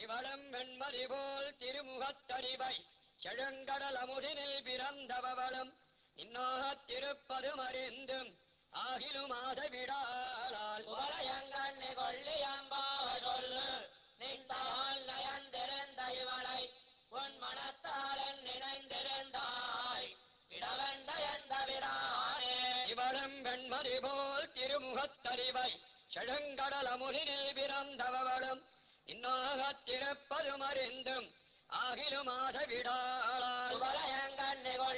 இவளம் வெண்மதி போல் திருமுகத்தறிவை செழுங்கடல் அமுதினில் பிறந்தவளும் இன்னாகத் திருப்பதும் அறிந்தும் ஆகிலும் ஆசைவிடாளால் உபலயங்கண்ணி கொள்ளியம்பாவ சொல்லு நின்றால் நயந்திருந்த இவளை உன் மனத்தாளன் நினைந்திருந்தாய் இடவெண்ட எந்த விரானே இவளும் வெண்மதி போல் திருமுகத்தறிவை செழுங்கடல் அமுதினில் பிறந்தவளும் இன்னாகத் திருப்பதும் அறிந்தும் ஆகிலும் ஆசைவிடாளால் உபலயங்கண்ணி கொள்